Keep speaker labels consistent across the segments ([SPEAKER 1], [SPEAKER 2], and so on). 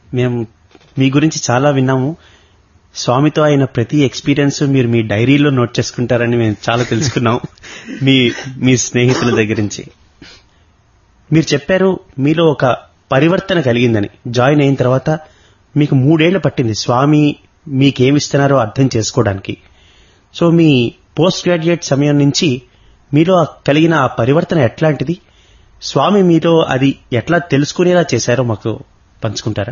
[SPEAKER 1] మేము మీ గురించి చాలా విన్నాము స్వామితో అయిన ప్రతి ఎక్స్పీరియన్స్ మీరు మీ డైరీలో నోట్ చేసుకుంటారని మేము చాలా తెలుసుకున్నాం మీ మీ స్నేహితుల దగ్గర నుంచి మీరు చెప్పారు మీలో ఒక పరివర్తన కలిగిందని జాయిన్ అయిన తర్వాత మీకు మూడేళ్లు పట్టింది స్వామి మీకేమిస్తున్నారో అర్థం చేసుకోవడానికి సో మీ పోస్ట్ గ్రాడ్యుయేట్ సమయం నుంచి మీలో ఆ కలిగిన ఆ పరివర్తన ఎట్లాంటిది స్వామి మీలో అది ఎట్లా తెలుసుకునేలా చేశారో మాకు పంచుకుంటారా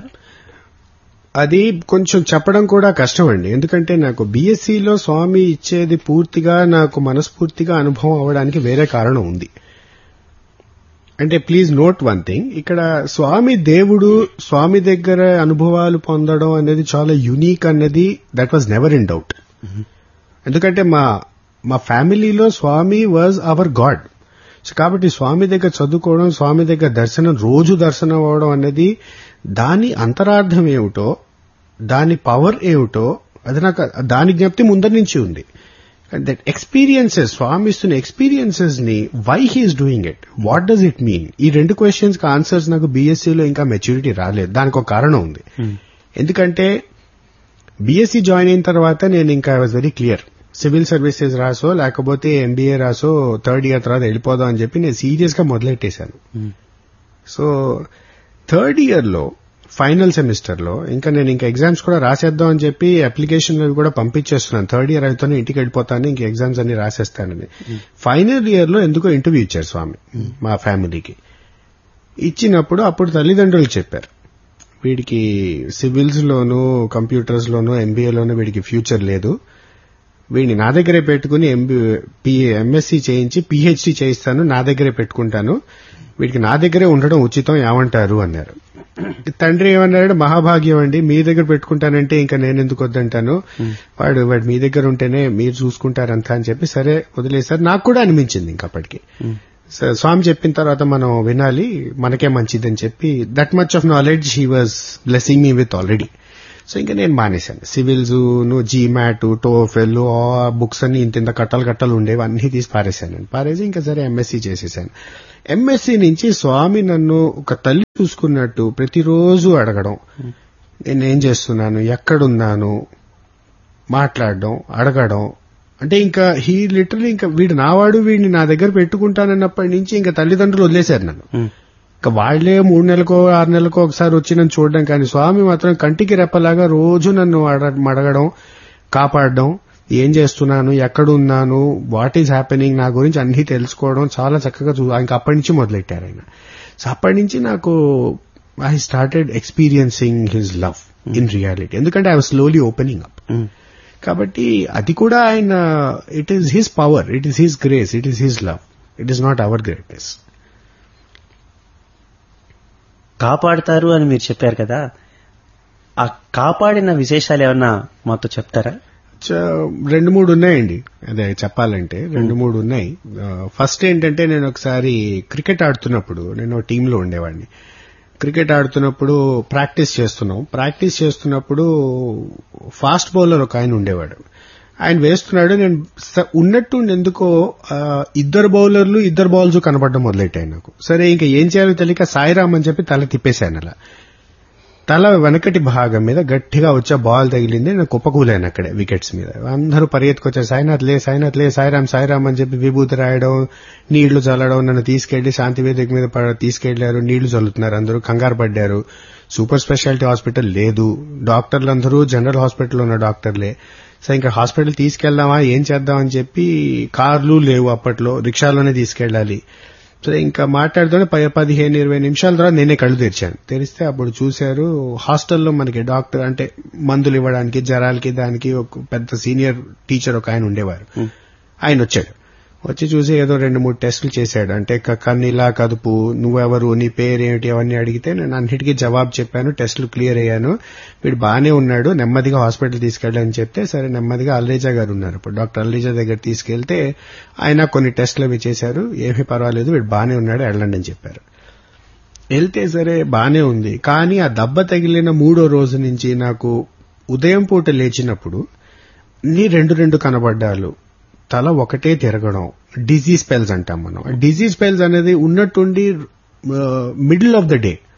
[SPEAKER 2] అది కొంచెం చెప్పడం కూడా కష్టం అండి ఎందుకంటే నాకు బీఎస్సీలో స్వామి ఇచ్చేది పూర్తిగా నాకు మనస్ఫూర్తిగా అనుభవం అవడానికి వేరే కారణం ఉంది అంటే ప్లీజ్ నోట్ వన్ థింగ్ ఇక్కడ స్వామి దేవుడు స్వామి దగ్గర అనుభవాలు పొందడం అనేది చాలా యునీక్ అన్నది that was never in doubt ఎందుకంటే మా మా ఫ్యామిలీలో Swami was our God so కాబట్టి స్వామి దగ్గర చదువుకోవడం స్వామి దగ్గర దర్శనం రోజు దర్శనం అవ్వడం అనేది దాని అంతరార్థం ఏమిటో దాని పవర్ ఏమిటో అది నాకు దాని జ్ఞప్తి ముందర నుంచి ఉంది దట్ ఎక్స్పీరియన్సెస్ స్వామి ఇస్తున్న ఎక్స్పీరియన్సెస్ ని why he is doing it what does it mean ఈ రెండు క్వశ్చన్స్ కి ఆన్సర్స్ నాకు బీఎస్సీలో ఇంకా మెచ్యూరిటీ రాలేదు దానికి ఒక కారణం ఉంది ఎందుకంటే బీఎస్సీ జాయిన్ అయిన తర్వాత నేను ఇంకా I was very clear civil services రాసో లేకపోతే ఎంబీఏ రాసో థర్డ్ ఇయర్ తర్వాత వెళ్ళిపోదాం అని చెప్పి నేను సీరియస్ గా మొదలెట్టేశాను సో థర్డ్ ఇయర్ లో ఫైనల్ సెమిస్టర్ లో ఇంకా నేను ఇంకా ఎగ్జామ్స్ కూడా రాసేద్దాం అని చెప్పి అప్లికేషన్ అవి కూడా పంపించేస్తున్నాను థర్డ్ ఇయర్ అయితేనే ఇంటికి వెళ్ళిపోతాను ఇంక ఎగ్జామ్స్ అన్ని రాసేస్తానని ఫైనల్ ఇయర్ లో ఎందుకో ఇంటర్వ్యూ ఇచ్చారు స్వామి మా ఫ్యామిలీకి ఇచ్చినప్పుడు అప్పుడు తల్లిదండ్రులు చెప్పారు వీడికి సివిల్స్ లోను కంప్యూటర్స్ లోను ఎంబీఏలోను వీడికి ఫ్యూచర్ లేదు వీడిని నా దగ్గరే పెట్టుకుని ఎంఎస్సీ చేయించి పిహెచ్డి చేయిస్తాను నా దగ్గరే పెట్టుకుంటాను వీడికి నా దగ్గరే ఉండడం ఉచితం ఏమంటారు అన్నారు తండ్రి ఏమన్నాడు మహాభాగ్యం అండి మీ దగ్గర పెట్టుకుంటానంటే ఇంకా నేను ఎందుకు వద్దంటాను వాడు వాడు మీ దగ్గర ఉంటేనే మీరు చూసుకుంటారంతా అని చెప్పి సరే వదిలేశారు నాకు కూడా అనిపించింది ఇంకప్పటికి స్వామి చెప్పిన తర్వాత మనం వినాలి మనకే మంచిదని చెప్పి that much of knowledge he was blessing me with already so ఇంకా నేను మానేశాను సివిల్స్ ను జీమాట్ టోఫెల్ ఆ బుక్స్ అన్ని ఇంత ఇంత కట్టలు కట్టలు ఉండేవి అన్ని తీసి పారేశాను నేను పారేసి ఇంకా సరే ఎంఎస్సీ చేసేసాను ఎంఎస్సీ నుంచి స్వామి నన్ను ఒక తల్లి చూసుకున్నట్టు ప్రతిరోజు అడగడం నేనేం చేస్తున్నాను ఎక్కడున్నాను మాట్లాడడం అడగడం అంటే ఇంకా హీ లిటరలీ ఇంకా వీడు నావాడు వీడిని నా దగ్గర పెట్టుకుంటానన్నప్పటి నుంచి ఇంకా తల్లిదండ్రులు వదిలేశారు నన్ను ఇంకా వాళ్లే మూడు నెలలకో ఆరు నెలలకో ఒకసారి వచ్చి నన్ను చూడడం కానీ స్వామి మాత్రం కంటికి రెప్పలాగా రోజు నన్ను అడగడం కాపాడడం ఏం చేస్తున్నాను ఎక్కడున్నాను వాట్ ఈజ్ హ్యాపెనింగ్ నా గురించి అన్ని తెలుసుకోవడం చాలా చక్కగా చూ ఇంకా అప్పటి నుంచి మొదలెట్టారు ఆయన సో అప్పటి నుంచి నాకు I started experiencing his love in reality ఎందుకంటే I was slowly opening up కాబట్టి అది కూడా ఆయన it is his power it is his grace it is his love it is not our greatness
[SPEAKER 1] కాపాడతారు అని మీరు చెప్పారు కదా ఆ కాపాడిన విశేషాలు ఏమన్నా మాతో చెప్తారా
[SPEAKER 2] రెండు మూడు ఉన్నాయండి అదే చెప్పాలంటే రెండు మూడు ఉన్నాయి ఫస్ట్ ఏంటంటే నేను ఒకసారి క్రికెట్ ఆడుతున్నప్పుడు నేను టీంలో ఉండేవాడిని క్రికెట్ ఆడుతున్నప్పుడు ప్రాక్టీస్ చేస్తున్నాం ప్రాక్టీస్ చేస్తున్నప్పుడు ఫాస్ట్ బౌలర్ ఒక ఆయన ఉండేవాడు ఆయన వేస్తున్నాడు నేను ఉన్నట్టు ఎందుకో ఇద్దరు బౌలర్లు ఇద్దరు బాల్స్ కనపడడం మొదలెట్టాయి నాకు సరే ఇంకా ఏం చేయాలో తెలియక సాయిరామ్ అని చెప్పి తల తిప్పేశాను అలా తల వెనకటి భాగం మీద గట్టిగా వచ్చే బాల్ తగిలింది నేను కుప్పకూలాను అక్కడే వికెట్స్ మీద అందరూ పరిగెత్తుకొచ్చారు సాయినాథ్ లే సాయినాథ్ లే సాయిరామ్ సాయిరామ్ అని చెప్పి విభూతి రాయడం నీళ్లు చల్లడం నన్ను తీసుకెళ్లి శాంతి వేదిక మీద తీసుకెళ్లారు నీళ్లు చల్లుతున్నారు అందరూ కంగారు పడ్డారు సూపర్ స్పెషాలిటీ హాస్పిటల్ లేదు డాక్టర్లు అందరూ జనరల్ హాస్పిటల్ ఉన్న డాక్టర్లే సో ఇంకా హాస్పిటల్ తీసుకెళ్దామా ఏం చేద్దాం అని చెప్పి కార్లు లేవు అప్పట్లో రిక్షాలోనే తీసుకెళ్లాలి సో ఇంకా మాట్లాడుతూనే పది పదిహేను ఇరవై నిమిషాల తర్వాత నేనే కళ్ళు తెరిచాను తెరిస్తే అప్పుడు చూశారు హాస్టల్లో మనకి డాక్టర్ అంటే మందులు ఇవ్వడానికి జ్వరాలకి దానికి ఒక పెద్ద సీనియర్ టీచర్ ఒక ఆయన ఉండేవారు ఆయన వచ్చాడు వచ్చి చూసి ఏదో రెండు మూడు టెస్టులు చేశాడు అంటే కన్నీలా కదుపు నువ్వెవరు నీ పేరేమిటి అవన్నీ అడిగితే నేను అన్నిటికీ జవాబు చెప్పాను టెస్టులు క్లియర్ అయ్యాను వీడు బానే ఉన్నాడు నెమ్మదిగా హాస్పిటల్ తీసుకెళ్ళని చెప్తే సరే నెమ్మదిగా అల్లేజా గారు ఉన్నారు ఇప్పుడు డాక్టర్ అల్లేజా దగ్గర తీసుకెళ్తే ఆయన కొన్ని టెస్టులు అవి చేశారు ఏమీ పర్వాలేదు వీడు బానే ఉన్నాడు వెళ్ళండి అని చెప్పారు వెళ్తే సరే బానే ఉంది కానీ ఆ దెబ్బ తగిలిన మూడో రోజు నుంచి నాకు ఉదయం పూట లేచినప్పుడు నీ రెండు రెండు కనబడ్డాలు తల ఒకటే తిరగడం డిజీజ్ స్పెల్స్ అంటాం మనం డిజీజ్ స్పెల్స్ అనేది ఉన్నట్టుండి మిడిల్ ఆఫ్ ద డే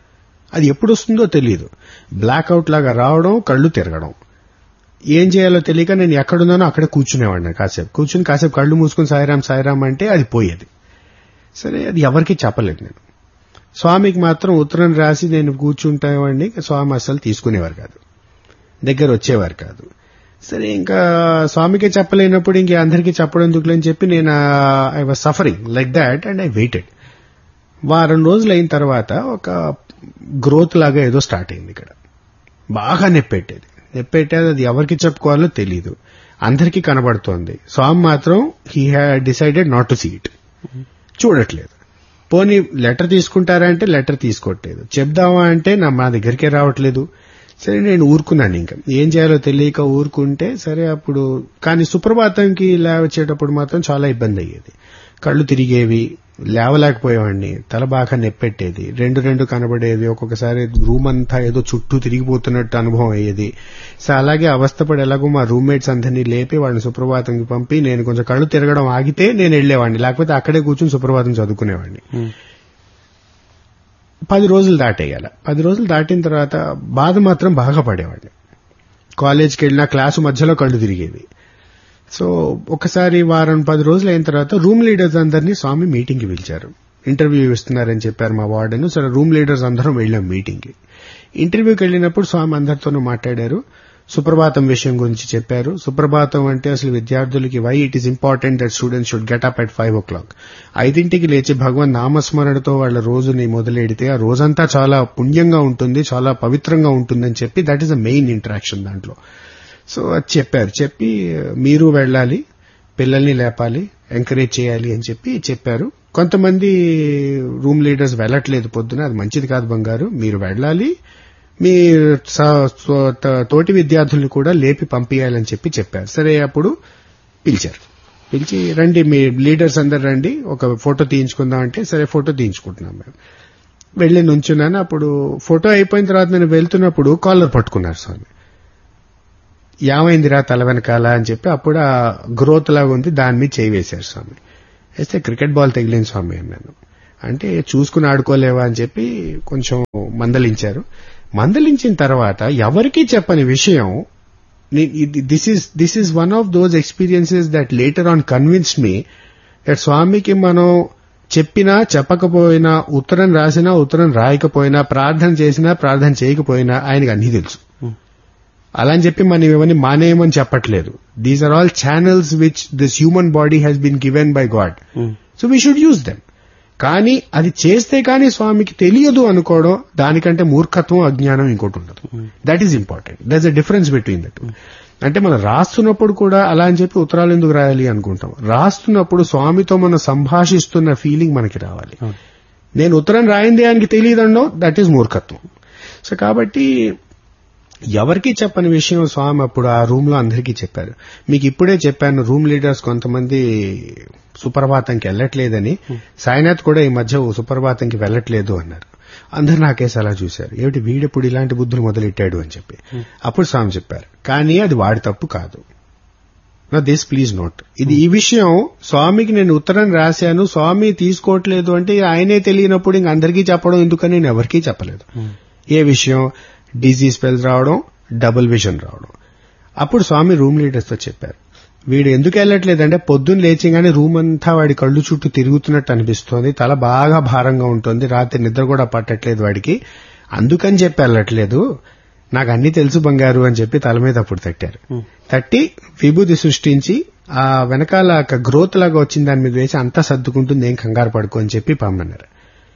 [SPEAKER 2] అది ఎప్పుడు వస్తుందో తెలియదు బ్లాక్అవుట్ లాగా రావడం కళ్ళు తిరగడం ఏం చేయాలో తెలియక నేను ఎక్కడున్నానో అక్కడే కూర్చునేవాడిని కాసేపు కూర్చుని కాసేపు కళ్ళు మూసుకుని సాయిరాం సాయిరాం అంటే అది పోయేది సరే అది ఎవరికీ చెప్పలేదు నేను స్వామికి మాత్రం ఉత్తరం రాసి నేను కూర్చుంటామండి స్వామి అసలు తీసుకునేవారు కాదు దగ్గర వచ్చేవారు కాదు సరే ఇంకా స్వామికే చెప్పలేనప్పుడు ఇంక అందరికీ చెప్పడం ఎందుకులే అని చెప్పి నేను I was suffering like that and I waited వారం రోజులు అయిన తర్వాత ఒక గ్రోత్ లాగా ఏదో స్టార్ట్ అయింది ఇక్కడ బాగా నెప్పెట్టేది నెప్పెట్టేది అది ఎవరికి చెప్పుకోవాలో తెలియదు అందరికీ కనబడుతోంది స్వామి మాత్రం he had decided not to see it చూడట్లేదు పోనీ లెటర్ తీసుకుంటారా అంటే లెటర్ తీసుకోవట్లేదు చెప్దామా అంటే నా మా దగ్గరికే రావట్లేదు సరే నేను ఊరుకున్నాను ఇంకా ఏం చేయాలో తెలియక ఊరుకుంటే సరే అప్పుడు కానీ సుప్రభాతంకి ఇలా వచ్చేటప్పుడు మాత్రం చాలా ఇబ్బంది అయ్యేది కళ్ళు తిరిగేవి లేవలేకపోయేవాడిని తల బాగా నెప్పెట్టేది రెండు రెండు కనబడేది ఒక్కొక్కసారి రూమ్ అంతా ఏదో చుట్టూ తిరిగిపోతున్నట్టు అనుభవం అయ్యేది సో అలాగే అవస్థపడి ఎలాగో మా రూమ్మేట్స్ అందరినీ లేపి వాళ్ళని సుప్రభాతంకి పంపి నేను కొంచెం కళ్ళు తిరగడం ఆగితే నేను వెళ్లేవాడిని లేకపోతే అక్కడే కూర్చుని సుప్రభాతం చదువుకునేవాడిని పది రోజులు దాటేయాల పది రోజులు దాటిన తర్వాత బాధ మాత్రం బాగా పడేవాడిని కాలేజ్కి వెళ్ళినా క్లాసు మధ్యలో కళ్ళు తిరిగేవి సో ఒకసారి వారం పది రోజులు అయిన తర్వాత రూమ్ లీడర్స్ అందరినీ స్వామి మీటింగ్కి పిలిచారు ఇంటర్వ్యూ ఇస్తున్నారని చెప్పారు మా వార్డెన్ సరే రూమ్ లీడర్స్ అందరం వెళ్ళాం మీటింగ్కి ఇంటర్వ్యూకి వెళ్ళినప్పుడు స్వామి అందరితోనూ మాట్లాడారు సుప్రభాతం విషయం గురించి చెప్పారు సుప్రభాతం అంటే అసలు విద్యార్థులకి why it is important that students should get up at five o'clock ఐదింటికి లేచి భగవాన్ నామస్మరణతో వాళ్ళ రోజుని మొదలెడితే ఆ రోజంతా చాలా పుణ్యంగా ఉంటుంది చాలా పవిత్రంగా ఉంటుందని చెప్పి that is a main interaction దాంట్లో సో అది చెప్పారు చెప్పి మీరు వెళ్ళాలి పిల్లల్ని లేపాలి ఎంకరేజ్ చేయాలి అని చెప్పి చెప్పారు కొంతమంది రూమ్ లీడర్స్ వెళ్ళట్లేదు పొద్దున అది మంచిది కాదు బంగారు మీరు వెళ్ళాలి మీ తోటి విద్యార్థుల్ని కూడా లేపి పంపించాలని చెప్పి చెప్పారు సరే అప్పుడు పిలిచారు పిలిచి రండి మీ లీడర్స్ అందరు రండి ఒక ఫోటో తీయించుకుందాం అంటే సరే ఫోటో తీయించుకుంటున్నాం మేము వెళ్లి నుంచున్నాను అప్పుడు ఫోటో అయిపోయిన తర్వాత నేను వెళ్తున్నప్పుడు కాలర్ పట్టుకున్నారు స్వామి ఏమైందిరా తల వెనకాల అని చెప్పి అప్పుడు ఆ గ్రోత్ లాగా ఉంది దాని మీద చేయి వేశారు స్వామి వేస్తే క్రికెట్ బాల్ తగిలింది స్వామి అన్నాను అంటే చూసుకుని ఆడుకోలేవా అని చెప్పి కొంచెం మందలించారు మందలించిన తర్వాత ఎవరికీ చెప్పని విషయం this is this is one of those experiences that later on convince me that స్వామికి మనం చెప్పినా చెప్పకపోయినా ఉత్తరం రాసినా ఉత్తరం రాయకపోయినా ప్రార్థన చేసినా ప్రార్థన చేయకపోయినా ఆయనకి అన్నీ తెలుసు అలా అని చెప్పి మనం ఇవన్నీ మానేయమని చెప్పట్లేదు these are all channels which this human body has been given by God so we should use them కానీ అది చేస్తే కానీ స్వామికి తెలియదు అనుకోవడం దానికంటే మూర్ఖత్వం అజ్ఞానం ఇంకోటి ఉండదు that is important that's a difference between that అంటే మనం రాస్తున్నప్పుడు కూడా అలా అని చెప్పి ఉత్తరాలు ఎందుకు రాయాలి అనుకుంటాం రాస్తున్నప్పుడు స్వామితో మనం సంభాషిస్తున్న ఫీలింగ్ మనకి రావాలి నేను ఉత్తరం రాయింది ఆయనకి తెలియదండో దట్ ఈస్ మూర్ఖత్వం సో కాబట్టి ఎవరికి చెప్పని విషయం స్వామి అప్పుడు ఆ రూమ్ లో అందరికీ చెప్పారు మీకు ఇప్పుడే చెప్పాను రూమ్ లీడర్స్ కొంతమంది సుప్రభాతంకి వెళ్ళట్లేదని సాయినాథ్ కూడా ఈ మధ్య సుప్రభాతంకి వెళ్ళట్లేదు అన్నారు అందరు నాకేసి అలా చూశారు ఏమిటి వీడెప్పుడు ఇలాంటి బుద్ధులు మొదలెట్టాడు అని చెప్పి అప్పుడు స్వామి చెప్పారు కానీ అది వాడి తప్పు కాదు నా దిస్ ప్లీజ్ నోట్ ఇది ఈ విషయం స్వామికి నేను ఉత్తరం రాశాను స్వామి తీసుకోవట్లేదు అంటే ఆయనే తెలియనప్పుడు ఇంక అందరికీ చెప్పడం ఎందుకని నేను ఎవరికీ చెప్పలేదు ఏ విషయం డిజీ స్పెల్స్ రావడం డబుల్ విజన్ రావడం అప్పుడు స్వామి రూమ్ లీడర్స్ తో చెప్పారు వీడు ఎందుకు వెళ్ళట్లేదంటే పొద్దున్న లేచిగానే రూమ్ అంతా వాడి కళ్ళు చుట్టూ తిరుగుతున్నట్టు అనిపిస్తోంది తల బాగా భారంగా ఉంటుంది రాత్రి నిద్ర కూడా పట్టట్లేదు వాడికి అందుకని చెప్పి వెళ్ళట్లేదు నాకు అన్ని తెలుసు బంగారు అని చెప్పి తల మీద అప్పుడు తట్టారు తట్టి విభూతి సృష్టించి ఆ వెనకాల గ్రోత్ లాగా వచ్చిన దాని మీద వేసి అంతా సర్దుకుంటుంది ఏం కంగారు పడుకో అని చెప్పి పమ్మన్నారు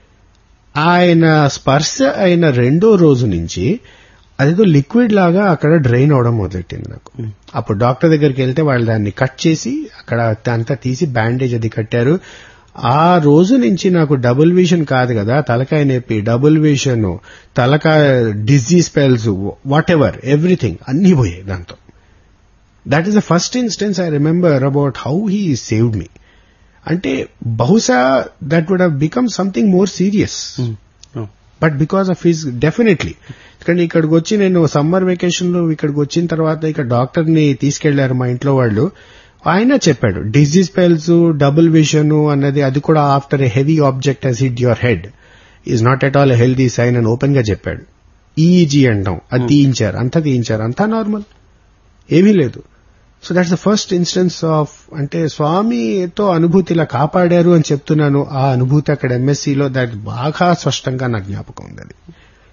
[SPEAKER 2] ఆయన స్పర్శ అయిన రెండో రోజు నుంచి అదేదో లిక్విడ్ లాగా అక్కడ డ్రైన్ అవడం మొదలెట్టింది నాకు అప్పుడు డాక్టర్ దగ్గరికి వెళ్తే వాళ్ళు దాన్ని కట్ చేసి అక్కడ అంతా తీసి బ్యాండేజ్ అది కట్టారు ఆ రోజు నుంచి నాకు డబుల్ విజన్ కాదు కదా తలకాయ నొప్పి డబుల్ విజన్ తలకాయ disease spells whatever everything అన్నీ పోయాయి దాంతో that is the first instance I remember about how he saved me అంటే బహుశా that would have become something more serious but because of his definitely ఎందుకంటే ఇక్కడికి వచ్చి నేను సమ్మర్ వెకేషన్ లో ఇక్కడికి వచ్చిన తర్వాత ఇక్కడ డాక్టర్ ని తీసుకెళ్లారు మా ఇంట్లో వాళ్ళు ఆయన చెప్పాడు డిజీజ్ పెల్స్ డబుల్ విజన్ అన్నది అది కూడా after a heavy object he's hit your head is not at all healthy sign అని ఓపెన్ గా చెప్పాడు ఈఈజీ అంటాం అది తీయించారు అంతా తీయించారు అంతా నార్మల్ ఏమీ లేదు so that's the first instance of అంటే స్వామితో అనుభూతి ఇలా కాపాడారు అని చెప్తున్నాను ఆ అనుభూతి అక్కడ ఎంఎస్సీలో దాట్ బాగా స్పష్టంగా నాకు జ్ఞాపకం ఉంది అది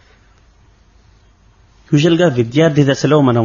[SPEAKER 1] యూజువల్ గా విద్యార్థి దశలో మనం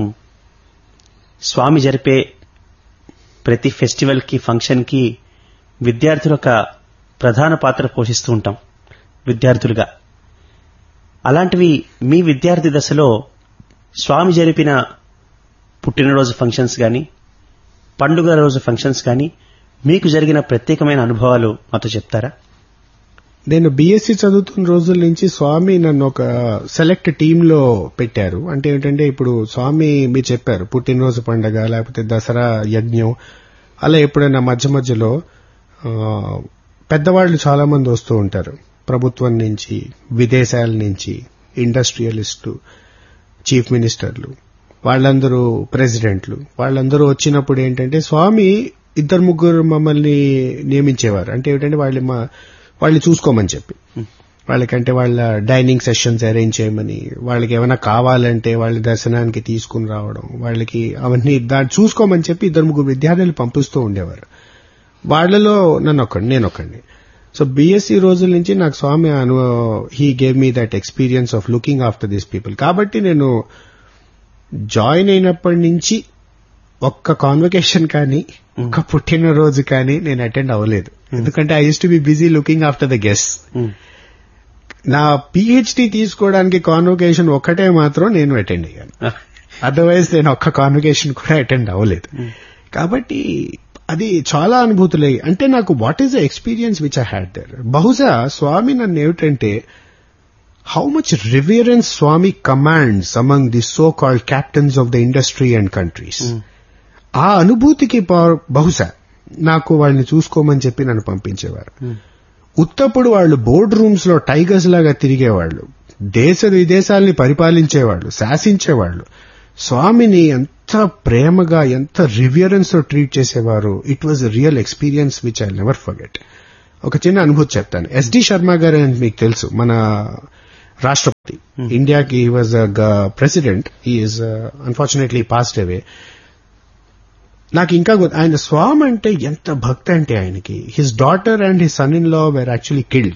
[SPEAKER 1] స్వామి జరిపే ప్రతి ఫెస్టివల్ కి ఫంక్షన్ కి విద్యార్థులు ఒక ప్రధాన పాత్ర పోషిస్తూ ఉంటాం విద్యార్థులుగా అలాంటివి మీ విద్యార్థి దశలో స్వామి జరిపిన పుట్టినరోజు ఫంక్షన్స్ గాని పండుగ రోజు ఫంక్షన్స్ గాని మీకు జరిగిన ప్రత్యేకమైన అనుభవాలు మాతో చెప్తారా
[SPEAKER 2] నేను బీఎస్సీ చదువుతున్న రోజుల నుంచి స్వామి నన్ను ఒక సెలెక్ట్ టీమ్ లో పెట్టారు అంటే ఏంటంటే ఇప్పుడు స్వామి మీరు చెప్పారు పుట్టినరోజు పండగ లేకపోతే దసరా యజ్ఞం అలా ఎప్పుడైనా మధ్య మధ్యలో ఆ, పెద్దవాళ్ళు చాలా మంది వస్తూ ఉంటారు ప్రభుత్వం నుంచి విదేశాల నుంచి ఇండస్ట్రియలిస్టు చీఫ్ మినిస్టర్లు వాళ్ళందరూ ప్రెసిడెంట్లు వాళ్ళందరూ వచ్చినప్పుడు ఏంటంటే స్వామి ఇద్దరు ముగ్గురు మమ్మల్ని నియమించేవారు అంటే ఏంటంటే వాళ్ళు మా వాళ్ళని చూసుకోమని చెప్పి వాళ్ళకంటే వాళ్ళ డైనింగ్ సెషన్స్ అరేంజ్ చేయమని వాళ్ళకి ఏమైనా కావాలంటే వాళ్ళ దర్శనానికి తీసుకుని రావడం వాళ్ళకి అవన్నీ దాన్ని చూసుకోమని చెప్పి ఇద్దరు ముగ్గురు విద్యార్థులు పంపిస్తూ ఉండేవారు వాళ్ళలో నన్ను ఒక్కడిని నేను ఒక్కడిని సో బీఎస్సీ రోజుల నుంచి నాకు స్వామి అను he gave me that experience of looking after this people కాబట్టి నేను జాయిన్ అయినప్పటి నుంచి ఒక్క కాన్వకేషన్ కానీ ఒక్క పుట్టినరోజు కానీ నేను అటెండ్ అవ్వలేదు ఎందుకంటే I use to be busy looking after the guest నా పిహెచ్డి తీసుకోవడానికి కాన్వకేషన్ ఒక్కటే మాత్రం నేను అటెండ్ అయ్యాను అదర్వైజ్ నేను ఒక్క కాన్వకేషన్ కూడా అటెండ్ అవ్వలేదు కాబట్టి అది చాలా అనుభూతులే అంటే నాకు what is the experience which I had there బహుశా స్వామి నన్ను ఏమిటంటే how much reverence Swami commands among the so called captains of the industry and countries ఆ అనుభూతికి ప- బహుశా నాకు వాళ్ళని చూసుకోమని చెప్పి నన్ను పంపించేవారు ఉత్తప్పుడు వాళ్ళు బోర్డ్ రూమ్స్ లో టైగర్స్ లాగా తిరిగేవాళ్ళు దేశ విదేశాల్ని పరిపాలించేవాళ్ళు శాసించేవాళ్ళు స్వామిని ఎంత ప్రేమగా ఎంత రివియరెన్స్ తో ట్రీట్ చేసేవారు it was real experience which I never forget ఒక చిన్న అనుభూతి చెప్తాను ఎస్డి శర్మ గారు అని మీకు తెలుసు మన రాష్ట్రపతి ఇండియాకి he was president is unfortunately passed away నాకు ఇంకా గుర్తు- ఆయన స్వామి అంటే ఎంత భక్తి అంటే ఆయనకి his daughter and his son in law were actually killed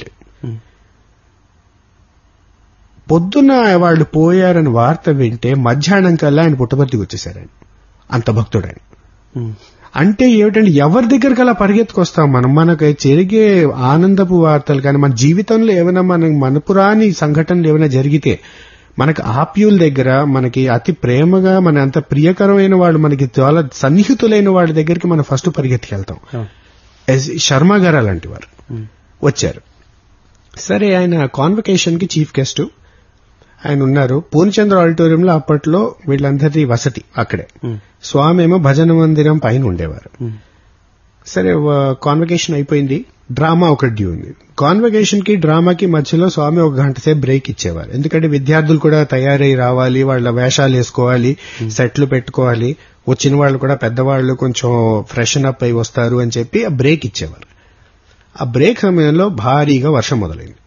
[SPEAKER 2] పొద్దున్న వాళ్ళు పోయారని వార్త వింటే మధ్యాహ్నం కల్లా ఆయన పుట్టబర్తికి వచ్చేసారు ఆయన అంత భక్తుడు ఆయన అంటే ఏమిటంటే ఎవరి దగ్గరికి అలా పరిగెత్తుకొస్తాం మనం మనకు జరిగే ఆనందపు వార్తలు కానీ మన జీవితంలో ఏమైనా మన మనపురాని సంఘటనలు ఏమైనా జరిగితే మనకి ఆప్యుల దగ్గర మనకి అతి ప్రేమగా మన అంత ప్రియకరమైన వాళ్ళు మనకి చాలా సన్నిహితులైన వాళ్ళ దగ్గరికి మనం ఫస్ట్ పరిగెత్తుకెళ్తాం ఎస్ శర్మ గారు అలాంటి వారు వచ్చారు సరే ఆయన కాన్వకేషన్ కి చీఫ్ గెస్ట్ ఆయన ఉన్నారు పూర్ణచంద్ర ఆడిటోరియంలో అప్పట్లో వీళ్ళందరి వసతి అక్కడే స్వామి ఏమో భజన మందిరం పైన ఉండేవారు సరే కాన్వకేషన్ అయిపోయింది డ్రామా ఒకటి డ్యూ ఉంది కాన్వకేషన్ కి డ్రామాకి మధ్యలో స్వామి ఒక గంట సేపు బ్రేక్ ఇచ్చేవారు ఎందుకంటే విద్యార్థులు కూడా తయారై రావాలి వాళ్ళ వేషాలు వేసుకోవాలి సెట్లు పెట్టుకోవాలి వచ్చిన వాళ్ళు కూడా పెద్దవాళ్ళు కొంచెం ఫ్రెషన్ అప్ అయి వస్తారు అని చెప్పి ఆ బ్రేక్ ఇచ్చేవారు ఆ బ్రేక్ సమయంలో భారీగా వర్షం మొదలైంది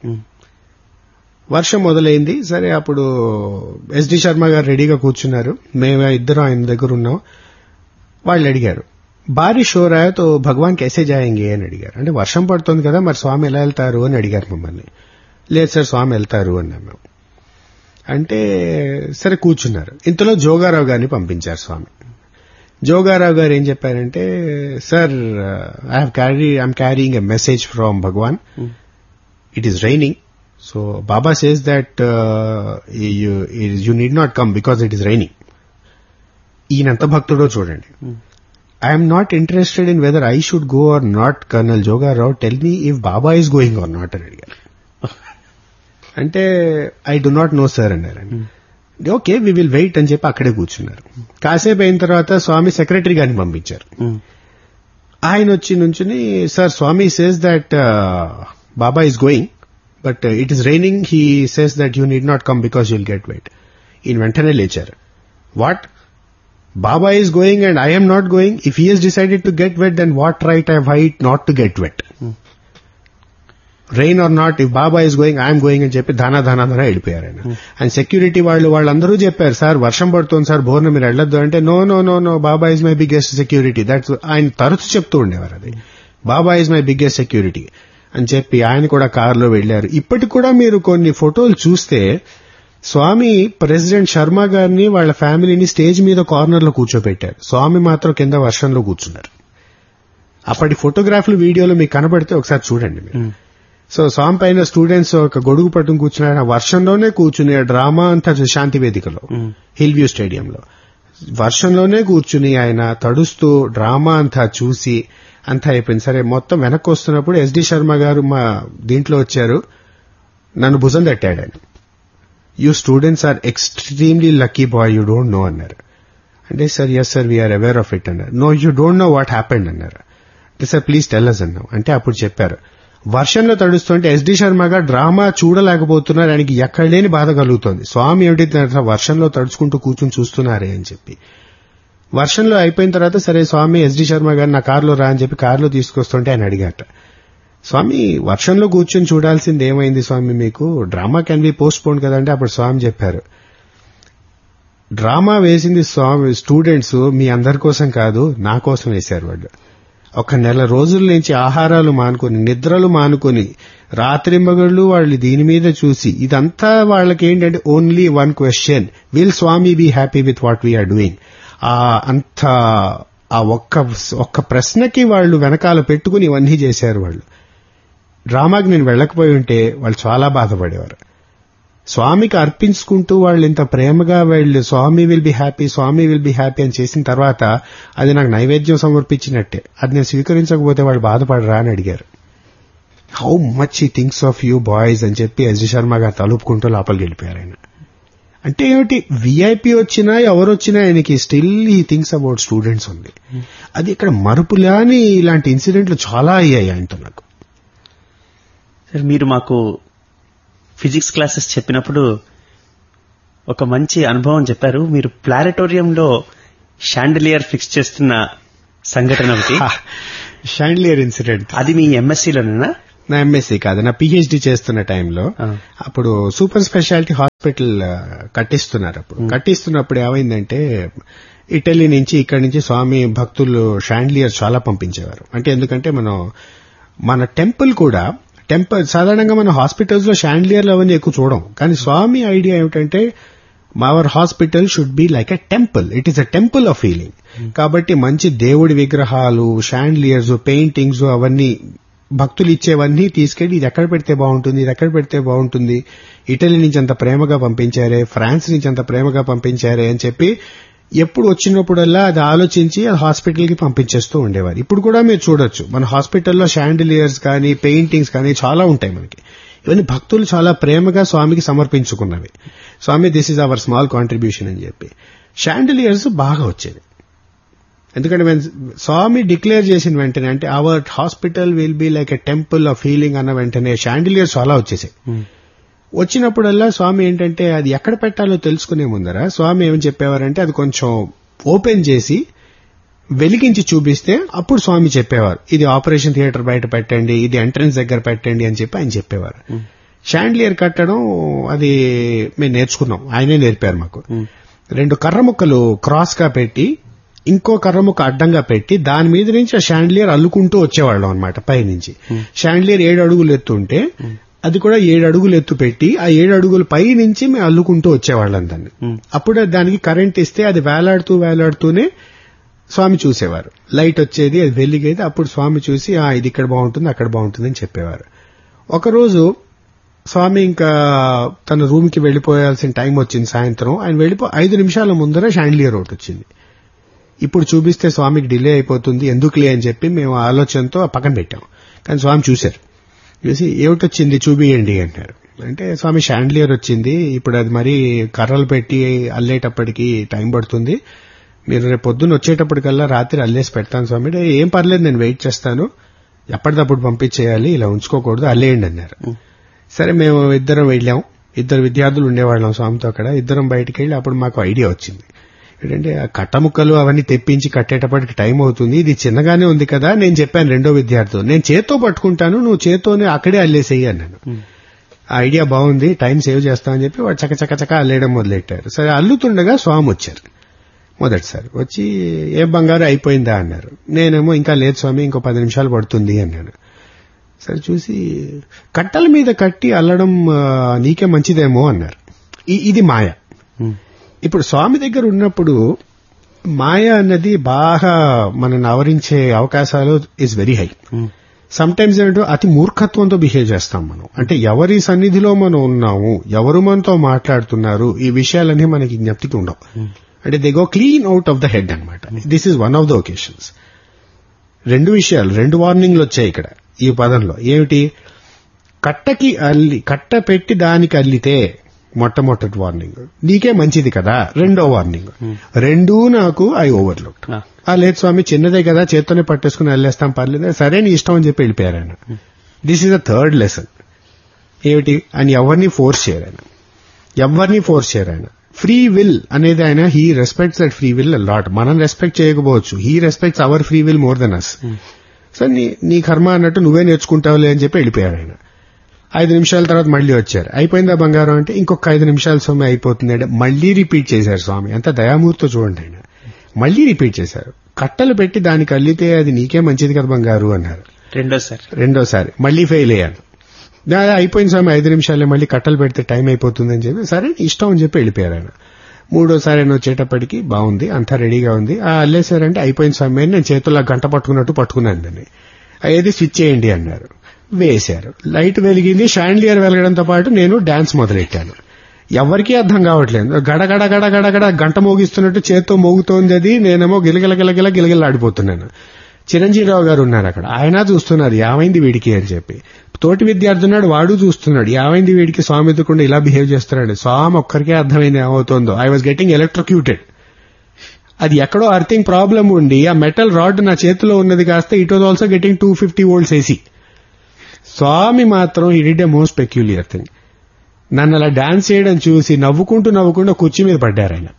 [SPEAKER 2] వర్షం మొదలైంది సరే అప్పుడు ఎస్డి శర్మ గారు రెడీగా కూర్చున్నారు మేము ఇద్దరం ఆయన దగ్గర ఉన్నాం వాళ్ళు అడిగారు బారిష్ హో రहा है तो భగవాన్ कैसे जाएंगे అని అడిగారు అంటే వర్షం పడుతుంది కదా మరి స్వామి ఎలా వెళ్తారు అని అడిగారు మమ్మల్ని లేదు సార్ స్వామి వెళ్తారు అన్నాం మేము అంటే సరే కూర్చున్నారు ఇంతలో జోగారావు గారిని పంపించారు స్వామి జోగారావు గారు ఏం చెప్పారంటే sir I have carry I'm carrying a message from Bhagavan it is raining so Baba says that you need not come because it is raining ఈయనంత భక్తుడో చూడండి I'm not interested in weather I should go or not colonel Jogarao tell me if Baba is going or not అని అడిగారు అంటే I do not know sir అన్నారండి okay we will wait అని చెప్పి అక్కడే కూర్చున్నారు కాసేపు అయిన తర్వాత స్వామి సెక్రటరీ గారిని పంపించారు ఆయన వచ్చి నుంచుని sir Swami says that Baba is going but it is raining he says that you need not come because you'll get wet ఈయన వెంటనే లేచారు what Baba is going and I'm not going if he he's decided to get wet then what right I wait not to get wet rain or not if Baba is going I'm going అని చెప్పి ధానా ధానా ధానా వెళ్ళిపోయారు ఆయన and security వాళ్ళు వాళ్ళందరూ చెప్పారు sir వర్షం పడుతుంది sir బోర్న మీరు వెళ్ళొద్దు అంటే no no no no Baba is my biggest security that's ఆయన తరచు చెప్తూ ఉండేవారు అది Baba is my biggest security అని చెప్పి ఆయన కూడా కారులో వెళ్లారు ఇప్పటికి కూడా మీరు కొన్ని ఫోటోలు చూస్తే స్వామి ప్రెసిడెంట్ శర్మ గారిని వాళ్ళ ఫ్యామిలీని స్టేజ్ మీద కార్నర్ లో కూర్చోబెట్టారు స్వామి మాత్రం కింద వర్షంలో కూర్చున్నారు అప్పటి ఫోటోగ్రాఫ్లు వీడియోలు మీకు కనబడితే ఒకసారి చూడండి మీరు సో స్వామి పైన స్టూడెంట్స్ ఒక గొడుగు పట్టుకుని కూర్చున్నారు ఆ వర్షంలోనే కూర్చుని ఆ డ్రామా అంతా చూ- శాంతి వేదికలో హిల్ వ్యూ స్టేడియంలో వర్షంలోనే కూర్చుని ఆయన తడుస్తూ డ్రామా అంతా చూసి అంతా అయిపోయింది సరే మొత్తం వెనక్కి వస్తున్నప్పుడు ఎస్డి శర్మ గారు మా దీంట్లో వచ్చారు నన్ను భుజం తట్టాడు ఆయన you students are extremely lucky boy you don't know అన్నారు అంటే sir yes sir we are aware of it అన్నారు no you don't know what happened అన్నారు అంటే సార్ ప్లీజ్ టెల్ అస్ అన్నాం అంటే అప్పుడు చెప్పారు వర్షంలో తడుస్తుంటే ఎస్డి శర్మ గారు డ్రామా చూడలేకపోతున్నారు ఆయనకి ఎక్కడ లేని బాధ కలుగుతోంది స్వామి ఏమిటి తెలుసా? వర్షంలో తడుచుకుంటూ కూర్చుని చూస్తున్నారే అని చెప్పి వర్షంలో అయిపోయిన తర్వాత సరే స్వామి ఎస్డి శర్మ గారు నా కారులో రా అని చెప్పి కారులో తీసుకొస్తుంటే ఆయన అడిగాట స్వామి వర్షంలో కూర్చొని చూడాల్సింది ఏమైంది స్వామి మీకు drama can be postpone కదంటే అప్పుడు స్వామి చెప్పారు డ్రామా వేసింది స్వామి స్టూడెంట్స్ మీ అందరి కోసం కాదు నా కోసం వేశారు వాళ్ళు ఒక నెల రోజుల నుంచి ఆహారాలు మానుకొని నిద్రలు మానుకొని రాత్రింబగళ్ళు వాళ్ళు దీని మీద చూసి ఇదంతా వాళ్ళకి ఏంటంటే only one question will Swami be happy with what we are doing ఆ అంత ఆ ఒక్క ఒక్క ప్రశ్నకి వాళ్ళు వెనకాల పెట్టుకుని ఇవన్నీ చేశారు వాళ్ళు డ్రామాకి నేను వెళ్ళకపోయి ఉంటే వాళ్ళు చాలా బాధపడేవారు స్వామికి అర్పించుకుంటూ వాళ్ళు ఇంత ప్రేమగా వాళ్ళు Swami will be happy Swami will be happy అని చేసిన తర్వాత అది నాకు నైవేద్యం సమర్పించినట్టే అది నేను స్వీకరించకపోతే వాళ్ళు బాధపడరా అని అడిగారు హౌ మచ్ ఈ థింగ్స్ ఆఫ్ యూ బాయ్స్ అని చెప్పి ఎస్ శర్మ గారు తలుపుకుంటూ లోపలికి వెళ్ళిపోయారు ఆయన అంటే ఏమిటి విఐపి వచ్చినా ఎవరు వచ్చినా ఆయనకి స్టిల్ ఈ థింగ్స్ అబౌట్ స్టూడెంట్స్ ఉంది అది ఇక్కడ మరుపులాని ఇలాంటి ఇన్సిడెంట్లు చాలా అయ్యాయి ఆయనతో నాకు
[SPEAKER 1] సార్ మీరు మాకు ఫిజిక్స్ క్లాసెస్ చెప్పినప్పుడు ఒక మంచి అనుభవం చెప్పారు మీరు ప్లానెటోరియంలో షాండిలియర్ ఫిక్స్ చేస్తున్న సంఘటన ఒకటి
[SPEAKER 2] షాండ్లియర్ ఇన్సిడెంట్
[SPEAKER 1] అది మీ ఎంఎస్సీలోనేనా
[SPEAKER 2] నా ఎంఎస్సీ కాదు నా పిహెచ్డి చేస్తున్న టైంలో
[SPEAKER 1] ఆ.
[SPEAKER 2] అప్పుడు సూపర్ స్పెషాలిటీ హాస్పిటల్ ఆ, కట్టిస్తున్నారు అప్పుడు కట్టిస్తున్నప్పుడు ఏమైందంటే ఇటలీ నుంచి ఇక్కడి నుంచి స్వామి భక్తులు షాండ్లియర్ చాలా పంపించేవారు అంటే ఎందుకంటే మనం మన టెంపుల్ కూడా టెంపుల్ సాధారణంగా మన హాస్పిటల్స్ లో షాండ్లియర్లు అవన్నీ ఎక్కువ చూడం కానీ స్వామి ఐడియా ఏమిటంటే our hospital should be like a temple it is a temple of feeling కాబట్టి మంచి దేవుడి విగ్రహాలు షాండ్లియర్స్ పెయింటింగ్స్ అవన్నీ భక్తులు ఇచ్చేవన్నీ తీసుకెళ్లి ఇది ఎక్కడ పెడితే బాగుంటుంది ఇది ఎక్కడ పెడితే బాగుంటుంది ఇటలీ నుంచి అంత ప్రేమగా పంపించారే ఫ్రాన్స్ నుంచి అంత ప్రేమగా పంపించారే అని చెప్పి ఎప్పుడు వచ్చినప్పుడల్లా అది ఆలోచించి అది హాస్పిటల్కి పంపించేస్తూ ఉండేవారు ఇప్పుడు కూడా మీరు చూడొచ్చు మన హాస్పిటల్లో షాండిలియర్స్ కానీ పెయింటింగ్స్ కానీ చాలా ఉంటాయి మనకి ఇవన్నీ భక్తులు చాలా ప్రేమగా స్వామికి సమర్పించుకున్నవి Swami this is our small contribution అని చెప్పి షాండిలియర్స్ బాగా వచ్చేది ఎందుకంటే when స్వామి డిక్లేర్ చేసిన వెంటనే అంటే our hospital will be like a temple of healing అన్న వెంటనే షాండిలియర్స్ చాలా వచ్చేసాయి వచ్చినప్పుడల్లా స్వామి ఏంటంటే అది ఎక్కడ పెట్టాలో తెలుసుకునే ముందర స్వామి ఏమని చెప్పేవారంటే అది కొంచెం ఓపెన్ చేసి వెలిగించి చూపిస్తే అప్పుడు స్వామి చెప్పేవారు ఇది ఆపరేషన్ థియేటర్ బయట పెట్టండి ఇది ఎంట్రన్స్ దగ్గర పెట్టండి అని చెప్పి ఆయన చెప్పేవారు షాండ్లియర్ కట్టడం అది మేము నేర్చుకున్నాం ఆయనే నేర్పారు మాకు రెండు కర్ర ముక్కలు క్రాస్ గా పెట్టి ఇంకో కర్ర ముక్క అడ్డంగా పెట్టి దాని మీద నుంచి ఆ షాండ్లియర్ అల్లుకుంటూ వచ్చేవాళ్ళం అనమాట పైనుంచి షాండ్లియర్ ఏడు అడుగులు ఎత్తుంటే అది కూడా ఏడు అడుగులు ఎత్తు పెట్టి ఆ ఏడు అడుగుల పై నుంచి మేము అల్లుకుంటూ వచ్చేవాళ్ళం దాన్ని అప్పుడు దానికి కరెంట్ ఇస్తే అది వేలాడుతూ వేలాడుతూనే స్వామి చూసేవారు లైట్ వచ్చేది అది వెలిగేది అప్పుడు స్వామి చూసి ఆ ఇది ఇక్కడ బాగుంటుంది అక్కడ బాగుంటుంది అని చెప్పేవారు ఒకరోజు స్వామి ఇంకా తన రూమ్ కి వెళ్లిపోయాల్సిన టైం వచ్చింది సాయంత్రం ఆయన వెళ్ళిపో ఐదు నిమిషాల ముందర షాండ్లియర్ ఒకటి వచ్చింది ఇప్పుడు చూపిస్తే స్వామికి డిలే అయిపోతుంది ఎందుకులే అని చెప్పి మేము ఆలోచనతో ఆ పక్కన పెట్టాం కానీ స్వామి చూశారు చూసి ఏమిటొచ్చింది చూపియండి అంటారు అంటే స్వామి షాండ్లియర్ వచ్చింది ఇప్పుడు అది మరి కర్రలు పెట్టి అల్లేటప్పటికి టైం పడుతుంది మీరు రేపు పొద్దున్న వచ్చేటప్పటికల్లా రాత్రి అల్లేసి పెడతాను స్వామి అంటే ఏం పర్లేదు నేను వెయిట్ చేస్తాను ఎప్పటికప్పుడు పంపించేయాలి ఇలా ఉంచుకోకూడదు అల్లేయండి అన్నారు సరే మేము ఇద్దరం వెళ్ళాం ఇద్దరు విద్యార్థులు ఉండేవాళ్ళం స్వామితో అక్కడ ఇద్దరం బయటికి వెళ్ళి అప్పుడు మాకు ఐడియా వచ్చింది ఏంటంటే ఆ కట్టముక్కలు అవన్నీ తెప్పించి కట్టేటప్పటికి టైం అవుతుంది ఇది చిన్నగానే ఉంది కదా నేను చెప్పాను రెండో విద్యార్థి నేను చేత్తో పట్టుకుంటాను నువ్వు చేత్తోనే అక్కడే అల్లేసేయి అన్నాను ఆ ఐడియా బాగుంది టైం సేవ్ చేస్తామని చెప్పి వాడు చక చక చక అల్లేయడం మొదలెట్టారు సరే అల్లుతుండగా స్వామి వచ్చారు మొదటిసారి వచ్చి ఏ బంగారు అయిపోయిందా అన్నారు నేనేమో ఇంకా లేదు స్వామి ఇంకో పది నిమిషాలు పడుతుంది అన్నాను సరే చూసి కట్టల మీద కట్టి అల్లడం ఆ, నీకే మంచిదేమో అన్నారు ఇ- ఇది మాయ ఇప్పుడు స్వామి దగ్గర ఉన్నప్పుడు మాయ అన్నది బాగా మనల్ని ఆవరించే అవకాశాలు is very high sometimes ఏంటో అతి మూర్ఖత్వంతో బిహేవ్ చేస్తాం మనం అంటే ఎవరి సన్నిధిలో మనం ఉన్నాము ఎవరు మనతో మాట్లాడుతున్నారు ఈ విషయాలన్నీ మనకి జ్ఞప్తికి ఉండవు అంటే they go clean out of the head అనమాట this is one of the occasions రెండు విషయాలు రెండు వార్నింగ్లు వచ్చాయి ఇక్కడ ఈ పదంలో ఏమిటి కట్టకి అల్లి కట్ట పెట్టి దానికి అల్లితే మొట్టమొదటి వార్నింగ్ నీకే మంచిది కదా రెండో వార్నింగ్ రెండూ నాకు ఐ ఓవర్లుక్
[SPEAKER 1] Ah.
[SPEAKER 2] ఆ లేదు స్వామి చిన్నదే కదా చేత్తోనే పట్టేసుకుని వెళ్ళేస్తాం పర్లేదు సరే నీ ఇష్టం అని చెప్పి వెళ్ళిపోయారు ఆయన this is the third lesson ఏమిటి ఆయన ఎవరిని ఫోర్స్ చేయరు ఆయన ఎవరిని ఫోర్స్ చేయరు ఆయన ఫ్రీ విల్ అనేది ఆయన he respects that free will lot మనం రెస్పెక్ట్ చేయకపోవచ్చు he respects our free will more then us so నీ నీ కర్మ అన్నట్టు నువ్వే నేర్చుకుంటావులే అని చెప్పి వెళ్ళిపోయాడు ఆయన ఐదు నిమిషాల తర్వాత మళ్ళీ వచ్చారు అయిపోయిందా బంగారం అంటే ఇంకొక ఐదు నిమిషాల స్వామి అయిపోతుంది అంటే మళ్ళీ రిపీట్ చేశారు స్వామి ఎంత దయామూర్తో చూడండి ఆయన మళ్ళీ రిపీట్ చేశారు కట్టలు పెట్టి దానికి అల్లితే అది నీకే మంచిది కదా బంగారు అన్నారు
[SPEAKER 1] రెండోసారి
[SPEAKER 2] రెండోసారి మళ్ళీ ఫెయిల్ అయ్యాను దా- అయిపోయింది స్వామి ఐదు నిమిషాలే మళ్ళీ కట్టలు పెడితే టైం అయిపోతుందని చెప్పి సరే నీ ఇష్టం అని చెప్పి వెళ్ళిపోయారు ఆయన మూడోసారి ఆయన వచ్చేటప్పటికి బాగుంది అంతా రెడీగా ఉంది ఆ అల్లేసారంటే అయిపోయింది స్వామి అని నేను చేతుల్లో గంట పట్టుకున్నట్టు పట్టుకున్నాను దాన్ని ఏది స్విచ్ చేయండి అన్నారు వేశారు లైట్ వెలిగింది షాండ్లియర్ వెలగడంతో పాటు నేను డాన్స్ మొదలెట్టాను ఎవరికీ అర్థం కావట్లేదు గడగడ గడ గడ గడ గంట మోగిస్తున్నట్టు చేత్తో మోగుతోంది అది నేనేమో గిలగిల గిలగిల గిలగిలాడిపోతున్నాను చిరంజీవిరావు గారు ఉన్నారు అక్కడ ఆయన చూస్తున్నారు ఏమైంది వీడికి అని చెప్పి తోటి విద్యార్థి ఉన్నాడు వాడు చూస్తున్నాడు ఏమైంది వీడికి స్వామి ఎదుకుండా ఇలా బిహేవ్ చేస్తున్నాడు స్వామి ఒక్కరికే అర్థమైంది ఏమవుతుందో ఐ వాజ్ గెటింగ్ ఎలక్ట్రోక్యూటెడ్ అది ఎక్కడో అర్థింగ్ ప్రాబ్లం ఉండి ఆ మెటల్ రాడ్ నా చేతిలో ఉన్నది కాస్త it was also getting two fifty volts AC Swami మాత్రం ఈ did a most peculiar thing నన్ను అలా డాన్స్ చేయడం చూసి నవ్వుకుంటూ నవ్వుకుంటూ కుర్చీ మీద పడ్డారు ఆయన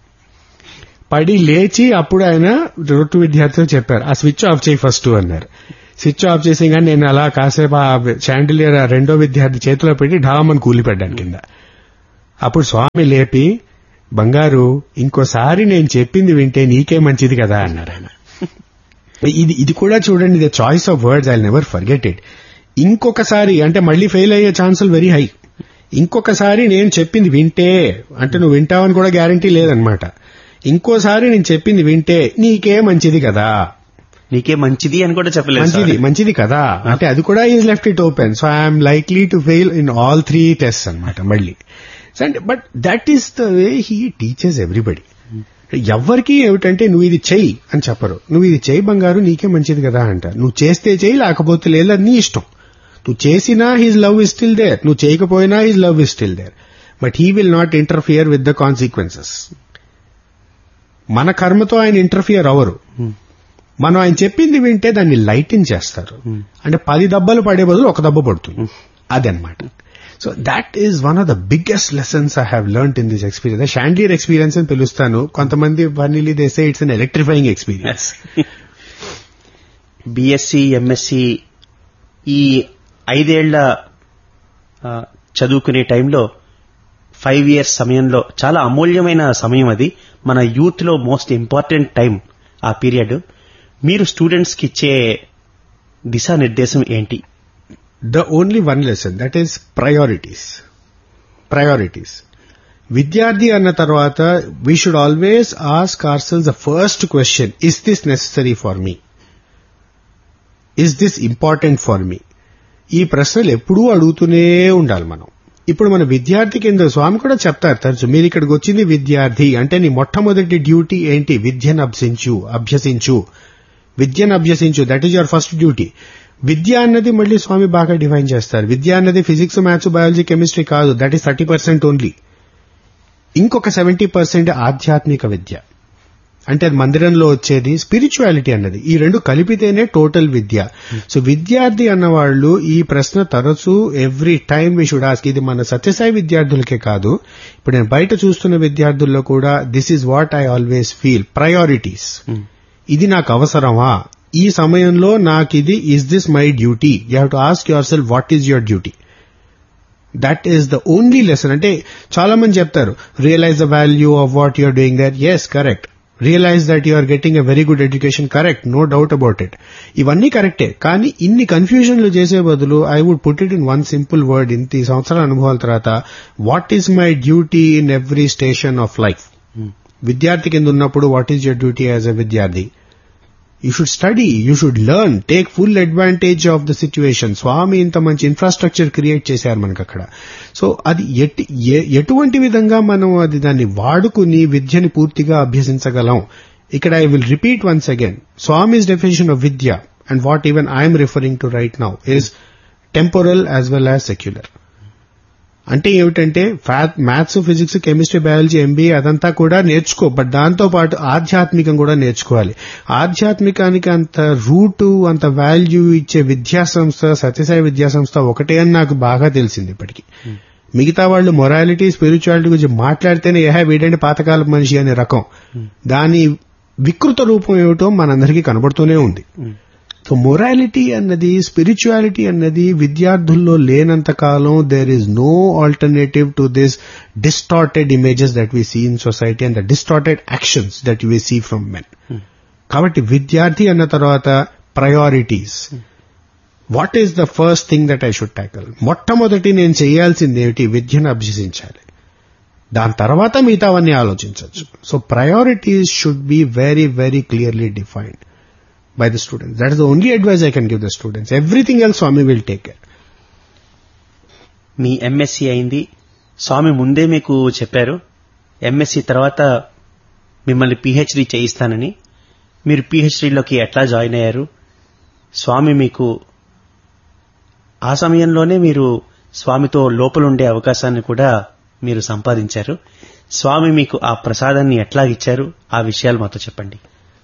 [SPEAKER 2] పడి లేచి అప్పుడు ఆయన రొట్టు విద్యార్థులు చెప్పారు ఆ స్విచ్ ఆఫ్ చేయి ఫస్ట్ అన్నారు స్విచ్ ఆఫ్ చేసి కానీ నేను అలా కాసేపు ఆ షాండిలియర్ ఆ రెండో విద్యార్థి చేతిలో పెట్టి ఢామని కూలిపెట్టాను కింద అప్పుడు స్వామి లేపి బంగారు ఇంకోసారి నేను చెప్పింది వింటే నీకే మంచిది కదా అన్నారు ఆయన ఇది ఇది కూడా చూడండి the choice of words I never forget it ఇంకొకసారి అంటే మళ్ళీ ఫెయిల్ అయ్యే ఛాన్సులు వెరీ హై ఇంకొకసారి నేను చెప్పింది వింటే అంటే నువ్వు వింటావని కూడా గ్యారంటీ లేదనమాట ఇంకోసారి నేను చెప్పింది వింటే నీకే మంచిది కదా
[SPEAKER 1] నీకే మంచిది అని కూడా చెప్పలేదు
[SPEAKER 2] మంచిది
[SPEAKER 1] సార్.
[SPEAKER 2] మంచిది కదా అంటే అది కూడా is left it open so I'm likely to fail in all three test అనమాట మళ్ళీ but that is the way he teachers everybody ఎవరికి ఏమిటంటే నువ్వు ఇది చెయ్యి అని చెప్పరు నువ్వు ఇది చెయ్యి బంగారు నీకే మంచిది కదా అంట నువ్వు చేస్తే చెయ్యి లేకపోతే లేదు అది నీ ఇష్టం నువ్వు చేసినా his love is still there నువ్వు చేయకపోయినా his love is still there but he will not interfere with the consequences మన కర్మతో ఆయన ఇంటర్ఫియర్ అవరు మనం ఆయన చెప్పింది వింటే దాన్ని లైటిన్ చేస్తారు అంటే పది దెబ్బలు పడే బదులు ఒక దెబ్బ పడుతుంది అదనమాట so that is one of the biggest lessons I have learn in this experience chandelier experience అని పిలుస్తాను కొంతమంది funnily they say it's an electrifying experience
[SPEAKER 1] B Sc M Sc ఈ ఐదేళ్ల ఆ, చదువుకునే టైంలో ఫైవ్ ఇయర్స్ సమయంలో చాలా అమూల్యమైన సమయం అది మన యూత్ లో మోస్ట్ ఇంపార్టెంట్ టైం ఆ పీరియడ్ మీరు స్టూడెంట్స్ కి ఇచ్చే దిశానిర్దేశం ఏంటి
[SPEAKER 2] the only one lesson that is priorities priorities విద్యార్థి అన్న తర్వాత we should always ask ourselves the first question is this necessary for me is this important for me ఈ ప్రశ్నలు ఎప్పుడూ అడుగుతూనే ఉండాలి మనం ఇప్పుడు మన విద్యార్థి కింద స్వామి కూడా చెప్తారు తరచు మీరు ఇక్కడికి వచ్చింది విద్యార్థి అంటే నీ మొట్టమొదటి డ్యూటీ ఏంటి విద్యను అభ్యసించు అభ్యసించు విద్యను అభ్యసించు that is your first duty విద్య అన్నది మళ్ళీ స్వామి బాగా డిఫైన్ చేస్తారు విద్య అన్నది ఫిజిక్స్ మ్యాథ్స్ బయాలజీ కెమిస్ట్రీ కాదు that is thirty percent only ఇంకొక సెవెంటీ పర్సెంట్ ఆధ్యాత్మిక విద్య అంటే అది మందిరంలో వచ్చేది స్పిరిచువాలిటీ అన్నది ఈ రెండు కలిపితేనే టోటల్ విద్య సో విద్యార్థి అన్నవాళ్ళు ఈ ప్రశ్న తరచూ every time we should ask ఇది మన సత్యసాయి విద్యార్థులకే కాదు ఇప్పుడు నేను బయట చూస్తున్న విద్యార్థుల్లో కూడా this is what I always feel priorities ఇది నాకు అవసరమా ఈ సమయంలో నాకు ఇది is this my duty you have to ask your self what is your duty that is the only lesson అంటే చాలా మంది చెప్తారు realise the value of what you're doing their yes correct realise that you are getting a very good education correct no doubt about it ఇవన్నీ కరెక్టే కానీ ఇన్ని కన్ఫ్యూజన్లు చేసే బదులు I would put it in one simple word ఇంత ఈ సంవత్సరాల అనుభవాల తర్వాత what is my duty in every station of life విద్యార్థి కింద ఉన్నప్పుడు what is your duty as a విద్యార్థి you should study you should learn take full advantage of the situation Swami ఇంత మంచి ఇన్ఫ్రాస్ట్రక్చర్ క్రియేట్ చేశారు మనకు అక్కడ సో అది ఎట్టి ఎ- ఎటువంటి విధంగా మనం అది దాన్ని వాడుకుని విద్యని పూర్తిగా అభ్యసించగలం ఇక్కడ I will repeat once again Swami's definition of విద్య and what even I'm referring to right now is temporal as well as secular అంటే ఏమిటంటే maths physics chemistry biology MBA అదంతా కూడా నేర్చుకో బట్ దాంతో పాటు ఆధ్యాత్మికం కూడా నేర్చుకోవాలి ఆధ్యాత్మికానికి అంత రూటు అంత వాల్యూ ఇచ్చే విద్యా సంస్థ సత్యసాయి విద్యా సంస్థ ఒకటే అని నాకు బాగా తెలిసింది ఇప్పటికి మిగతా వాళ్ళు మొరాలిటీ స్పిరిచువాలిటీ గురించి మాట్లాడితేనే ఏహా వీడంటే పాతకాలపు మనిషి అనే రకం దాని వికృత రూపం ఏమిటో మనందరికీ కనబడుతూనే ఉంది సో మొరాలిటీ అన్నది స్పిరిచువాలిటీ అన్నది విద్యార్థుల్లో లేనంత కాలం there is no alternative to this distorted images that we see in society and the distorted actions that we see from men కాబట్టి విద్యార్థి అన్న తర్వాత priorities what is the first thing that I should tackle మొట్టమొదటి నేను చేయాల్సింది ఏమిటి విద్యను అభ్యసించాలి దాని తర్వాత మిగతావన్నీ ఆలోచించవచ్చు so priorities should be very very clearly defined by the students. That is the only advice I can give the students. Everything else Swami will take care.
[SPEAKER 1] మీ ఎంఎస్సి అయింది స్వామి ముందే మీకు చెప్పారు ఎంఎస్సి తర్వాత మిమ్మల్ని పిహెచ్డి చేయిస్తానని మీరు పిహెచ్డిలోకి ఎట్లా జాయిన్ అయ్యారు స్వామి మీకు ఆ సమయంలోనే మీరు స్వామితో లోపల ఉండే అవకాశాన్ని కూడా మీరు సంపాదించారు స్వామి మీకు ఆ ప్రసాదాన్ని ఎట్లా ఇచ్చారు ఆ విషయాలు మాతో చెప్పండి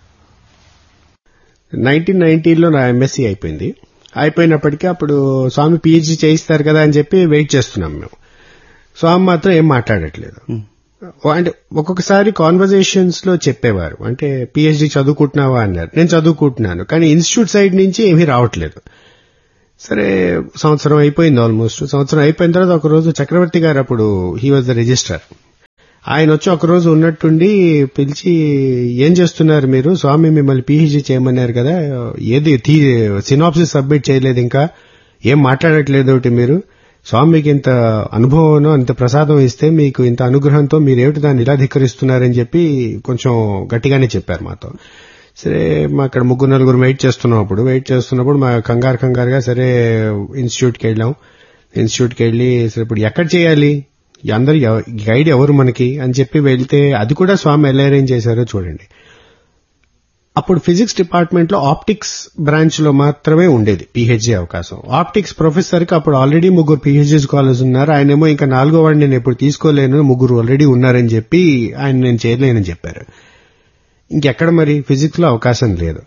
[SPEAKER 2] నైన్టీన్ నైన్టీలో నా ఎంఎస్సీ అయిపోయింది అయిపోయినప్పటికీ అప్పుడు స్వామి పిహెచ్డి చేయిస్తారు కదా అని చెప్పి వెయిట్ చేస్తున్నాం మేము స్వామి మాత్రం ఏం మాట్లాడట్లేదు అంటే ఒక్కొక్కసారి కాన్వర్జేషన్స్ లో చెప్పేవారు అంటే పిహెచ్డి చదువుకుంటున్నావా అన్నారు నేను చదువుకుంటున్నాను కానీ ఇన్స్టిట్యూట్ సైడ్ నుంచి ఏమీ రావట్లేదు సరే సంవత్సరం అయిపోయింది ఆల్మోస్ట్ సంవత్సరం అయిపోయిన తర్వాత ఒక రోజు చక్రవర్తి గారు అప్పుడు హీ వాజ్ ద రిజిస్టర్ ఆయన వచ్చి ఒక రోజు ఉన్నట్టుండి పిలిచి ఏం చేస్తున్నారు మీరు స్వామి మిమ్మల్ని పిహెచ్డి చేయమన్నారు కదా ఏది సినాప్సిస్ సబ్మిట్ చేయలేదు ఇంకా ఏం మాట్లాడట్లేదు ఒకటి మీరు స్వామికి ఇంత అనుభవం ఇంత ప్రసాదం ఇస్తే మీకు ఇంత అనుగ్రహంతో మీరేమిటి దాన్ని ఇలా ధిక్కరిస్తున్నారని చెప్పి కొంచెం గట్టిగానే చెప్పారు మాతో సరే మా అక్కడ ముగ్గురు నలుగురు వెయిట్ చేస్తున్నాం అప్పుడు వెయిట్ చేస్తున్నప్పుడు మా కంగారు కంగారుగా సరే ఇన్స్టిట్యూట్కి వెళ్ళాం ఇన్స్టిట్యూట్కి వెళ్ళి సరే ఇప్పుడు ఎక్కడ చేయాలి అందరు గైడ్ ఎవరు మనకి అని చెప్పి వెళ్తే అది కూడా స్వామి ఎలా అరేంజ్ చేశారో చూడండి అప్పుడు ఫిజిక్స్ డిపార్ట్మెంట్ లో ఆప్టిక్స్ బ్రాంచ్ లో మాత్రమే ఉండేది పిహెచ్డి అవకాశం ఆప్టిక్స్ ప్రొఫెసర్ కి అప్పుడు ఆల్రెడీ ముగ్గురు పిహెచ్డీ స్కాలర్స్ ఉన్నారు ఆయనేమో ఇంకా నాలుగో వాడిని నేను ఎప్పుడు తీసుకోలేను ముగ్గురు ఆల్రెడీ ఉన్నారని చెప్పి ఆయన నేను చేయలేనని చెప్పారు ఇంకెక్కడ మరి ఫిజిక్స్ లో అవకాశం లేదు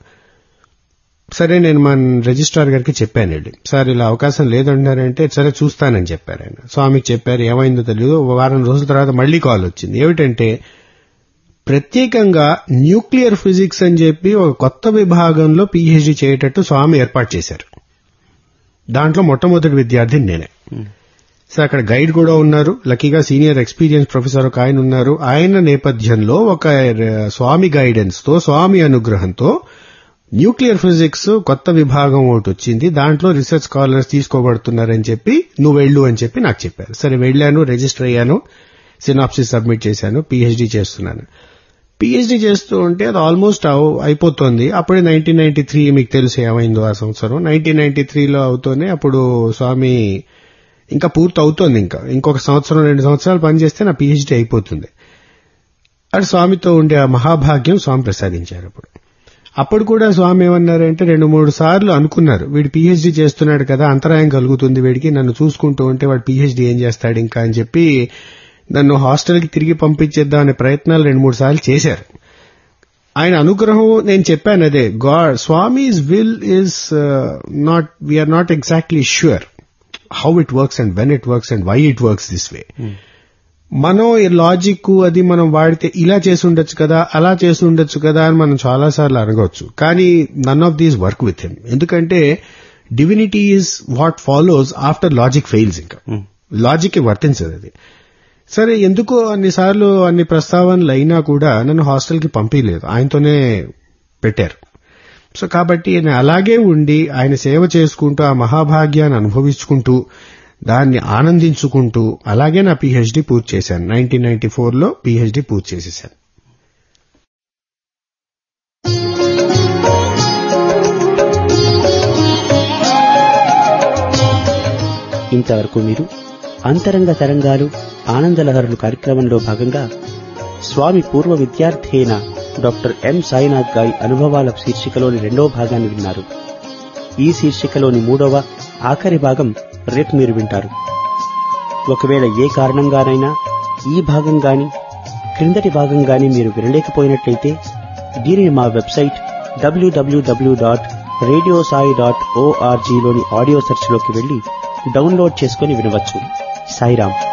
[SPEAKER 2] సరే నేను మన రిజిస్ట్రార్ గారికి చెప్పాను వెళ్ళి సార్ ఇలా అవకాశం లేదంటారంటే సరే చూస్తానని చెప్పారు ఆయన స్వామికి చెప్పారు ఏమైందో తెలియదు వారం రోజుల తర్వాత మళ్లీ కాల్ వచ్చింది ఏమిటంటే ప్రత్యేకంగా న్యూక్లియర్ ఫిజిక్స్ అని చెప్పి ఒక కొత్త విభాగంలో పీహెచ్డీ చేయటట్టు స్వామి ఏర్పాటు చేశారు దాంట్లో మొట్టమొదటి విద్యార్థి నేనే సో అక్కడ గైడ్ కూడా ఉన్నారు లక్కీగా సీనియర్ ఎక్స్పీరియన్స్ ప్రొఫెసర్ ఒక ఆయన ఉన్నారు ఆయన నేపథ్యంలో ఒక స్వామి గైడెన్స్ తో స్వామి అనుగ్రహంతో న్యూక్లియర్ ఫిజిక్స్ కొత్త విభాగం ఒకటి వచ్చింది దాంట్లో రీసెర్చ్ స్కాలర్స్ తీసుకోబడుతున్నారని చెప్పి నువ్వు వెళ్ళు అని చెప్పి నాకు చెప్పారు సరే వెళ్ళాను రిజిస్టర్ అయ్యాను సినాప్సిస్ సబ్మిట్ చేశాను పిహెచ్డీ చేస్తున్నాను పిహెచ్డీ చేస్తూ ఉంటే అది ఆల్మోస్ట్ అయిపోతుంది అప్పుడే నైన్టీన్ నైన్టీ త్రీ మీకు తెలుసు ఏమైందో ఆ సంవత్సరం నైన్టీన్ నైన్టీ త్రీలో అవుతూనే అప్పుడు స్వామి ఇంకా పూర్తి అవుతోంది ఇంకా ఇంకొక సంవత్సరం రెండు సంవత్సరాలు పనిచేస్తే నా పిహెచ్డీ అయిపోతుంది అది స్వామితో ఉండే ఆ మహాభాగ్యం స్వామి ప్రసాదించారు అప్పుడు అప్పుడు కూడా స్వామి ఏమన్నారంటే రెండు మూడు సార్లు అనుకున్నారు వీడు పిహెచ్డీ చేస్తున్నాడు కదా అంతరాయం కలుగుతుంది వీడికి నన్ను చూసుకుంటూ ఉంటే వాడు పిహెచ్డీ ఏం చేస్తాడు ఇంకా అని చెప్పి నన్ను హాస్టల్కి తిరిగి పంపించేద్దాం అనే ప్రయత్నాలు రెండు మూడు సార్లు చేశారు ఆయన అనుగ్రహం నేను చెప్పాను అదే God Swami's will is not we are not exactly sure how it works and when it works and why it works this way మనం ఈ లాజిక్ అది మనం వాడితే ఇలా చేసి ఉండొచ్చు కదా అలా చేసి ఉండొచ్చు కదా అని మనం చాలా సార్లు అనగవచ్చు కానీ none of these work with him ఎందుకంటే divinity is what follows after logic fails ఇంకా లాజిక్ వర్తించదు అది సరే ఎందుకో అన్నిసార్లు అన్ని ప్రస్తావనలు అయినా కూడా నన్ను హాస్టల్కి పంపించలేదు ఆయనతోనే పెట్టారు సో కాబట్టి నేను అలాగే ఉండి ఆయన సేవ చేసుకుంటూ ఆ మహాభాగ్యాన్ని అనుభవించుకుంటూ దాన్ని ఆనందించుకుంటూ అలాగే నా పిహెచ్డి పూర్తి చేశాను నైన్టీన్ నైన్టీ ఫోర్లో పిహెచ్డి పూర్తి చేసేసాను
[SPEAKER 1] ఇంతవరకు మీరు అంతరంగ తరంగాలు ఆనందలహరులు కార్యక్రమంలో భాగంగా స్వామి పూర్వ విద్యార్థి అయిన డాక్టర్ ఎం సాయినాథ్ గారి అనుభవాల శీర్షికలోని రెండవ భాగాన్ని విన్నారు ఈ శీర్షికలోని మూడవ ఆఖరి భాగం రేపు మీరు వింటారు ఒకవేళ ఏ కారణంగానైనా ఈ భాగం గాని క్రిందటి భాగం గాని మీరు వినలేకపోయినట్లయితే దీనిని మా website WWW dot radio Sai dot ఓఆర్జీలోని ఆడియో సెర్చ్లోకి వెళ్లి డౌన్లోడ్ చేసుకుని వినవచ్చు సాయిరామ్